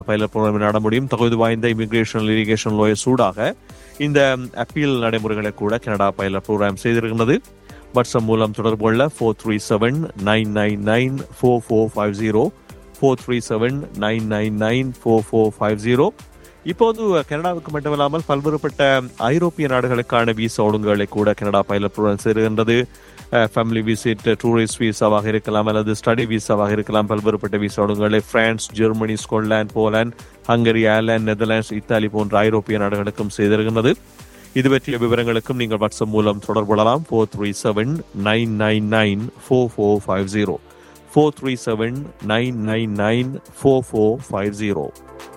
pilot program நாட முடியும் தகுதி வாய்ந்த இமிகிரேஷன் இரிகேஷன் லோயர் சூடாக இந்த அப்பீல் நடைமுறைகளை கூட கனடா பைலட் ப்ரோக்ராம் செய்திருக்கிறது வாட்ஸ்அப் மூலம் தொடர்பு கொள்ள four three seven nine nine nine four four five zero four three seven nine nine nine four four five zero இப்போது கனடாவுக்கு மட்டுமில்லாமல் பல்வேறுபட்ட ஐரோப்பிய நாடுகளுக்கான விசா ஒழுங்குகளை கூட கனடா பைலட் ப்ரோக்ராம் செய்கின்றது ஃபேமிலி விசிட் டூரிஸ்ட் விசாவாக இருக்கலாம் அல்லது ஸ்டடி விசாவாக இருக்கலாம் பல்வேறுபட்ட விசா ஒழுங்குகளை France Germany Scotland Poland Hungary Ireland Netherlands Italy போன்ற ஐரோப்பிய நாடுகளுக்கும் செய்திருக்கின்றது இது பற்றிய விவரங்களுக்கும் நீங்கள் வாட்ஸ்அப் மூலம் தொடர்பு கொள்ளலாம் four three seven nine nine nine four four five zero four three seven nine nine nine four four five zero